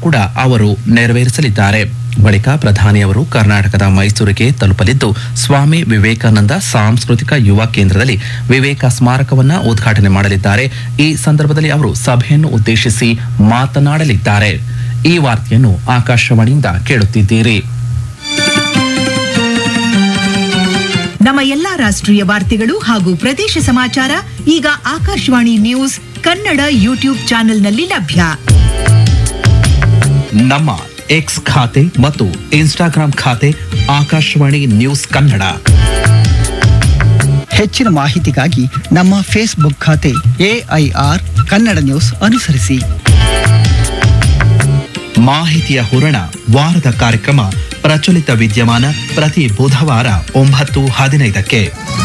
ಕೂಡ ಅವರು ನೆರವೇರಿಸಲಿದ್ದಾರೆ ಬಳಿಕ ಪ್ರಧಾನಿಯವರು ಕರ್ನಾಟಕದ ಮೈಸೂರಿಗೆ ತಲುಪಲಿದ್ದು ಸ್ವಾಮಿ ವಿವೇಕಾನಂದ ಸಾಂಸ್ಕೃತಿಕ ಯುವ ಕೇಂದ್ರದಲ್ಲಿ ವಿವೇಕ ಸ್ಮಾರಕವನ್ನ ಉದ್ಘಾಟನೆ ಮಾಡಲಿದ್ದಾರೆ ಈ ಸಂದರ್ಭದಲ್ಲಿ ಅವರು ಸಭೆಯನ್ನು ಉದ್ದೇಶಿಸಿ ಮಾತನಾಡಲಿದ್ದಾರೆ ಈ ವಾರ್ತೆಯನ್ನು ಆಕಾಶವಾಣಿಯಿಂದ ಕೇಳುತ್ತಿದ್ದೀರಿ ನಮ್ಮ ಎಲ್ಲಾ ರಾಷ್ಟ್ರೀಯ ವಾರ್ತೆಗಳು ಹಾಗೂ ಪ್ರದೇಶ ಸಮಾಚಾರ ಈಗ ಆಕಾಶವಾಣಿ ನ್ಯೂಸ್ ಕನ್ನಡ ಯೂಟ್ಯೂಬ್ ಚಾನೆಲ್ನಲ್ಲಿ ಲಭ್ಯ ನಮ್ಮ ಎಕ್ಸ್ ಖಾತೆ ಮತ್ತು ಇನ್ಸ್ಟಾಗ್ರಾಂ ಖಾತೆ ಆಕಾಶವಾಣಿ ನ್ಯೂಸ್ ಕನ್ನಡ ಹೆಚ್ಚಿನ ಮಾಹಿತಿಗಾಗಿ ನಮ್ಮ ಫೇಸ್ಬುಕ್ ಖಾತೆ ಎಐಆರ್ ಕನ್ನಡ ನ್ಯೂಸ್ ಅನುಸರಿಸಿ ಮಾಹಿತಿಯ ಹೂರಣ ವಾರದ ಕಾರ್ಯಕ್ರಮ ಪ್ರಚಲಿತ ವಿದ್ಯಮಾನ ಪ್ರತಿ ಬುಧವಾರ ಒಂಬತ್ತು ಹದಿನೈದಕ್ಕೆ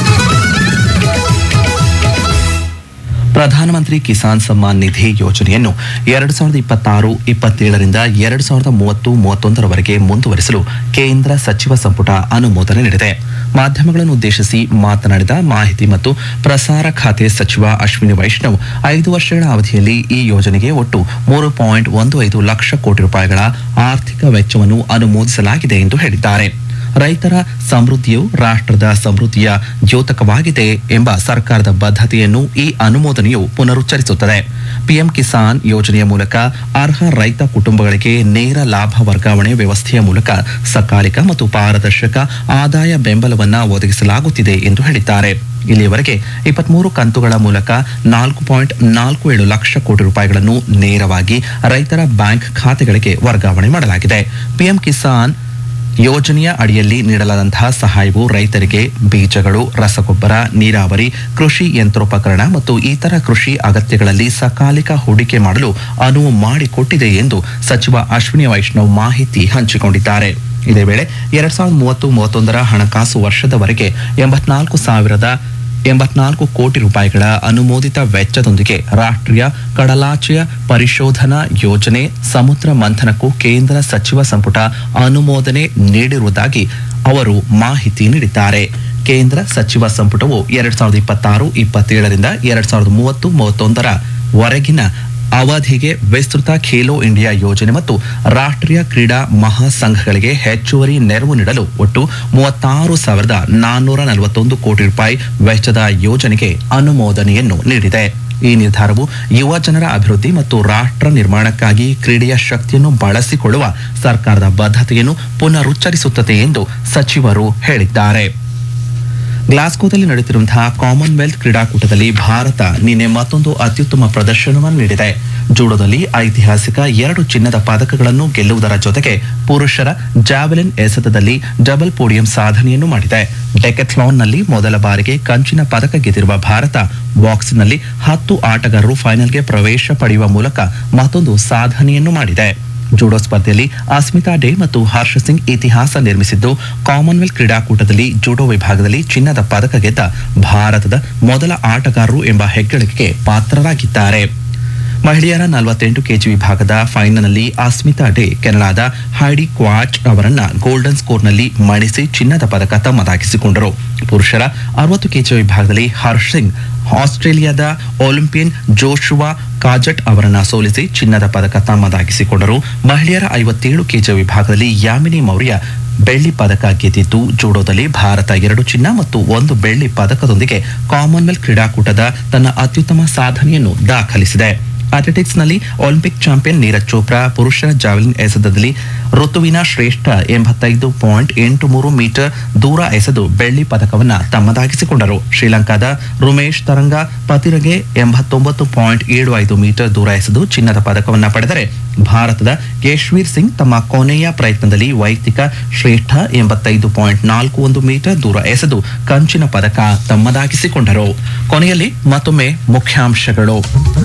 ಪ್ರಧಾನಮಂತ್ರಿ ಕಿಸಾನ್ ಸಮ್ಮಾನ್ ನಿಧಿ ಯೋಜನೆಯನ್ನು ಎರಡು ಸಾವಿರದ ಇಪ್ಪತ್ತಾರು ಇಪ್ಪತ್ತೇಳರಿಂದ ಎರಡು ಸಾವಿರದ ಮೂವತ್ತು ಮೂವತ್ತೊಂದರವರೆಗೆ ಮುಂದುವರಿಸಲು ಕೇಂದ್ರ ಸಚಿವ ಸಂಪುಟ ಅನುಮೋದನೆ ನೀಡಿದೆ ಮಾಧ್ಯಮಗಳನ್ನು ಉದ್ದೇಶಿಸಿ ಮಾತನಾಡಿದ ಮಾಹಿತಿ ಮತ್ತು ಪ್ರಸಾರ ಖಾತೆ ಸಚಿವ ಅಶ್ವಿನಿ ವೈಷ್ಣವ್ ಐದು ವರ್ಷಗಳ ಅವಧಿಯಲ್ಲಿ ಈ ಯೋಜನೆಗೆ ಒಟ್ಟು ಮೂರು ಪಾಯಿಂಟ್ ಒಂದು ಐದು ಲಕ್ಷ ಕೋಟಿ ರೂಪಾಯಿಗಳ ಆರ್ಥಿಕ ವೆಚ್ಚವನ್ನು ಅನುಮೋದಿಸಲಾಗಿದೆ ಎಂದು ಹೇಳಿದ್ದಾರೆ ರೈತರ ಸಮೃದ್ಧಿಯು ರಾಷ್ಟ್ರದ ಸಮೃದ್ಧಿಯ ದ್ಯೋತಕವಾಗಿದೆ ಎಂಬ ಸರ್ಕಾರದ ಬದ್ಧತೆಯನ್ನು ಈ ಅನುಮೋದನೆಯು ಪುನರುಚ್ಚರಿಸುತ್ತದೆ ಪಿಎಂ ಕಿಸಾನ್ ಯೋಜನೆಯ ಮೂಲಕ ಅರ್ಹ ರೈತ ಕುಟುಂಬಗಳಿಗೆ ನೇರ ಲಾಭ ವರ್ಗಾವಣೆ ವ್ಯವಸ್ಥೆಯ ಮೂಲಕ ಸಕಾಲಿಕ ಮತ್ತು ಪಾರದರ್ಶಕ ಆದಾಯ ಬೆಂಬಲವನ್ನ ಒದಗಿಸಲಾಗುತ್ತಿದೆ ಎಂದು ಹೇಳಿದ್ದಾರೆ ಇಲ್ಲಿಯವರೆಗೆ ಇಪ್ಪತ್ಮೂರು ಕಂತುಗಳ ಮೂಲಕ ನಾಲ್ಕು ಪಾಯಿಂಟ್ ನಾಲ್ಕು ಏಳು ಲಕ್ಷ ಕೋಟಿ ರೂಪಾಯಿಗಳನ್ನು ನೇರವಾಗಿ ರೈತರ ಬ್ಯಾಂಕ್ ಖಾತೆಗಳಿಗೆ ವರ್ಗಾವಣೆ ಮಾಡಲಾಗಿದೆ ಪಿಎಂ ಕಿಸಾನ್ ಯೋಜನೆಯ ಅಡಿಯಲ್ಲಿ ನೀಡಲಾದಂತಹ ಸಹಾಯವು ರೈತರಿಗೆ ಬೀಜಗಳು ರಸಗೊಬ್ಬರ ನೀರಾವರಿ ಕೃಷಿ ಯಂತ್ರೋಪಕರಣ ಮತ್ತು ಇತರ ಕೃಷಿ ಅಗತ್ಯಗಳಲ್ಲಿ ಸಕಾಲಿಕ ಹೂಡಿಕೆ ಮಾಡಲು ಅನುವು ಮಾಡಿಕೊಟ್ಟಿದೆ ಎಂದು ಸಚಿವ ಅಶ್ವಿನಿ ವೈಷ್ಣವ್ ಮಾಹಿತಿ ಹಂಚಿಕೊಂಡಿದ್ದಾರೆ ಇದೇ ವೇಳೆ ಎರಡ್ ಸಾವಿರದ ಮೂವತ್ತು ಮೂವತ್ತೊಂದರ ಹಣಕಾಸು ವರ್ಷದವರೆಗೆ ಎಂಬತ್ನಾಲ್ಕು ಸಾವಿರದ ಎಂಬತ್ನಾಲ್ಕು ಕೋಟಿ ರೂಪಾಯಿಗಳ ಅನುಮೋದಿತ ವೆಚ್ಚದೊಂದಿಗೆ ರಾಷ್ಟ್ರೀಯ ಕಡಲಾಚೆಯ ಪರಿಶೋಧನಾ ಯೋಜನೆ ಸಮುದ್ರ ಮಂಥನಕ್ಕೂ ಕೇಂದ್ರ ಸಚಿವ ಸಂಪುಟ ಅನುಮೋದನೆ ನೀಡಿರುವುದಾಗಿ ಅವರು ಮಾಹಿತಿ ನೀಡಿದ್ದಾರೆ ಕೇಂದ್ರ ಸಚಿವ ಸಂಪುಟವು ಎರಡ್ ಸಾವಿರದ ಇಪ್ಪತ್ತಾರು ಇಪ್ಪತ್ತೇಳರಿಂದ ಎರಡ್ ಸಾವಿರದ ಮೂವತ್ತು ಮೂವತ್ತೊಂದರ ವರೆಗಿನ ಅವಧಿಗೆ ವಿಸ್ತೃತ ಖೇಲೋ ಇಂಡಿಯಾ ಯೋಜನೆ ಮತ್ತು ರಾಷ್ಟ್ರೀಯ ಕ್ರೀಡಾ ಮಹಾಸಂಘಗಳಿಗೆ ಹೆಚ್ಚುವರಿ ನೆರವು ನೀಡಲು ಒಟ್ಟು ಮೂವತ್ತಾರು ಸಾವಿರದ ನಾನ್ನೂರ ನಲವತ್ತೊಂದು ಕೋಟಿ ರೂಪಾಯಿ ವೆಚ್ಚದ ಯೋಜನೆಗೆ ಅನುಮೋದನೆಯನ್ನು ನೀಡಿದೆ ಈ ನಿರ್ಧಾರವು ಯುವ ಜನರ ಅಭಿವೃದ್ಧಿ ಮತ್ತು ರಾಷ್ಟ್ರ ನಿರ್ಮಾಣಕ್ಕಾಗಿ ಕ್ರೀಡೆಯ ಶಕ್ತಿಯನ್ನು ಬಳಸಿಕೊಳ್ಳುವ ಸರ್ಕಾರದ ಬದ್ಧತೆಯನ್ನು ಪುನರುಚ್ಚರಿಸುತ್ತದೆ ಎಂದು ಸಚಿವರು ಹೇಳಿದ್ದಾರೆ ಗ್ಲಾಸ್ಗೋದಲ್ಲಿ ನಡೆಯುತ್ತಿರುವಂತಹ ಕಾಮನ್ವೆಲ್ತ್ ಕ್ರೀಡಾಕೂಟದಲ್ಲಿ ಭಾರತ ನಿನ್ನೆ ಮತ್ತೊಂದು ಅತ್ಯುತ್ತಮ ಪ್ರದರ್ಶನವನ್ನು ನೀಡಿದೆ ಜೂಡೋದಲ್ಲಿ ಐತಿಹಾಸಿಕ ಎರಡು ಚಿನ್ನದ ಪದಕಗಳನ್ನು ಗೆಲ್ಲುವುದರ ಜೊತೆಗೆ ಪುರುಷರ ಜಾವೆಲಿನ್ ಎಸೆತದಲ್ಲಿ ಡಬಲ್ ಪೋಡಿಯಂ ಸಾಧನೆಯನ್ನು ಮಾಡಿದೆ ಡೆಕೆಥ್ಲಾನ್ನಲ್ಲಿ ಮೊದಲ ಬಾರಿಗೆ ಕಂಚಿನ ಪದಕ ಗೆದ್ದಿರುವ ಭಾರತ ಬಾಕ್ಸಿಂಗ್ನಲ್ಲಿ ಹತ್ತು ಆಟಗಾರರು ಫೈನಲ್ಗೆ ಪ್ರವೇಶ ಪಡೆಯುವ ಮೂಲಕ ಮತ್ತೊಂದು ಸಾಧನೆಯನ್ನು ಮಾಡಿದೆ ಜೂಡೋ ಸ್ಪರ್ಧೆಯಲ್ಲಿ ಅಸ್ಮಿತಾ ಡೇ ಮತ್ತು ಹರ್ಷ ಸಿಂಗ್ ಇತಿಹಾಸ ನಿರ್ಮಿಸಿದ್ದು ಕಾಮನ್ವೆಲ್ತ್ ಕ್ರೀಡಾಕೂಟದಲ್ಲಿ ಜೂಡೋ ವಿಭಾಗದಲ್ಲಿ ಚಿನ್ನದ ಪದಕ ಗೆದ್ದ ಭಾರತದ ಮೊದಲ ಆಟಗಾರರು ಎಂಬ ಹೆಗ್ಗಳಿಕೆಗೆ ಪಾತ್ರರಾಗಿದ್ದಾರೆ ಮಹಿಳೆಯರ ನಲವತ್ತೆಂಟು ಕೆಜಿ ವಿಭಾಗದ ಫೈನಲ್ನಲ್ಲಿ ಅಸ್ಮಿತಾ ಡೇ ಕೆನಡಾದ ಹೈಡಿ ಕ್ವಾಚ್ ಅವರನ್ನ ಗೋಲ್ಡನ್ ಸ್ಕೋರ್ನಲ್ಲಿ ಮಣಿಸಿ ಚಿನ್ನದ ಪದಕ ತಮ್ಮದಾಗಿಸಿಕೊಂಡರು ಪುರುಷರ ಅರವತ್ತು ಕೆಜಿ ವಿಭಾಗದಲ್ಲಿ ಹರ್ಷ್ ಸಿಂಗ್ ಆಸ್ಟ್ರೇಲಿಯಾದ ಒಲಿಂಪಿಯನ್ ಜೋಶುವಾ ಕಾಜಟ್ ಅವರನ್ನ ಸೋಲಿಸಿ ಚಿನ್ನದ ಪದಕ ತಮ್ಮದಾಗಿಸಿಕೊಂಡರು ಮಹಿಳೆಯರ ಐವತ್ತೇಳು ಕೆಜಿ ವಿಭಾಗದಲ್ಲಿ ಯಾಮಿನಿ ಮೌರ್ಯ ಬೆಳ್ಳಿ ಪದಕ ಗೆದ್ದಿದ್ದು ಜೂಡೋದಲ್ಲಿ ಭಾರತ ಎರಡು ಚಿನ್ನ ಮತ್ತು ಒಂದು ಬೆಳ್ಳಿ ಪದಕದೊಂದಿಗೆ ಕಾಮನ್ವೆಲ್ತ್ ಕ್ರೀಡಾಕೂಟದ ತನ್ನ ಅತ್ಯುತ್ತಮ ಸಾಧನೆಯನ್ನು ದಾಖಲಿಸಿದೆ ಅಥ್ಲೆಟಿಕ್ಸ್ನಲ್ಲಿ ಒಲಿಂಪಿಕ್ ಚಾಂಪಿಯನ್ ನೀರಜ್ ಚೋಪ್ರಾ ಪುರುಷರ ಜಾವೆಲಿನ್ ಎಸೆತದಲ್ಲಿ ಋತುವಿನ ಶ್ರೇಷ್ಠ ಎಂಬತ್ತೈದು ಪಾಯಿಂಟ್ ಎಂಟು ಮೂರು ಮೀಟರ್ ದೂರ ಎಸೆದು ಬೆಳ್ಳಿ ಪದಕವನ್ನ ತಮ್ಮದಾಗಿಸಿಕೊಂಡರು ಶ್ರೀಲಂಕಾದ ರುಮೇಶ್ ತರಂಗ ಪತಿರಗೆ ಎಂಬತ್ತೊಂಬತ್ತು ಪಾಯಿಂಟ್ ಏಳು ಐದು ಮೀಟರ್ ದೂರ ಎಸೆದು ಚಿನ್ನದ ಪದಕವನ್ನ ಪಡೆದರೆ ಭಾರತದ ಯಶ್ವೀರ್ ಸಿಂಗ್ ತಮ್ಮ ಕೊನೆಯ ಪ್ರಯತ್ನದಲ್ಲಿ ವೈಯಕ್ತಿಕ ಶ್ರೇಷ್ಠ ಎಂಬತ್ತೈದು ಪಾಯಿಂಟ್ ನಾಲ್ಕು ಒಂದು ಮೀಟರ್ ದೂರ ಎಸೆದು ಕಂಚಿನ ಪದಕ ತಮ್ಮದಾಗಿಸಿಕೊಂಡರು ಕೊನೆಯಲ್ಲಿ ಮತ್ತೊಮ್ಮೆ ಮುಖ್ಯಾಂಶಗಳು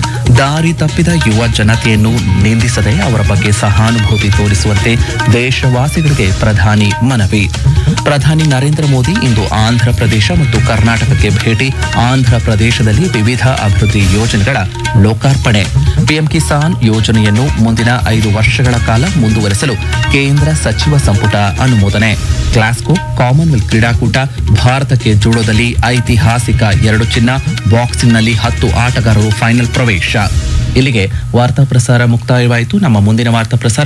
ದಾರಿ ತಪ್ಪಿದ ಯುವ ಜನತೆಯನ್ನು ನಿಂದಿಸದೆ ಅವರ ಬಗ್ಗೆ ಸಹಾನುಭೂತಿ ತೋರಿಸುವಂತೆ ದೇಶವಾಸಿಗಳಿಗೆ ಪ್ರಧಾನಿ ಮನವಿ ಪ್ರಧಾನಿ ನರೇಂದ್ರ ಮೋದಿ ಇಂದು ಆಂಧ್ರ ಪ್ರದೇಶ ಮತ್ತು ಕರ್ನಾಟಕಕ್ಕೆ ಭೇಟಿ ಆಂಧ್ರ ಪ್ರದೇಶದಲ್ಲಿ ವಿವಿಧ ಅಭಿವೃದ್ಧಿ ಯೋಜನೆಗಳ ಲೋಕಾರ್ಪಣೆ ಪಿಎಂ ಕಿಸಾನ್ ಯೋಜನೆಯನ್ನು ಮುಂದಿನ ಐದು ವರ್ಷಗಳ ಕಾಲ ಮುಂದುವರೆಸಲು ಕೇಂದ್ರ ಸಚಿವ ಸಂಪುಟ ಅನುಮೋದನೆ ಗ್ಲಾಸ್ಗೋ ಕಾಮನ್ವೆಲ್ತ್ ಕ್ರೀಡಾಕೂಟ ಭಾರತಕ್ಕೆ ಜೂಡೋದಲ್ಲಿ ಐತಿಹಾಸಿಕ ಎರಡು ಚಿನ್ನ ಬಾಕ್ಸಿಂಗ್ನಲ್ಲಿ ಹತ್ತು ಆಟಗಾರರು ಫೈನಲ್ ಪ್ರವೇಶ ಇಲ್ಲಿಗೆ ವಾರ್ತಾ ಪ್ರಸಾರ ಮುಕ್ತಾಯವಾಯಿತು ನಮ್ಮ ಮುಂದಿನ ವಾರ್ತಾ ಪ್ರಸಾರ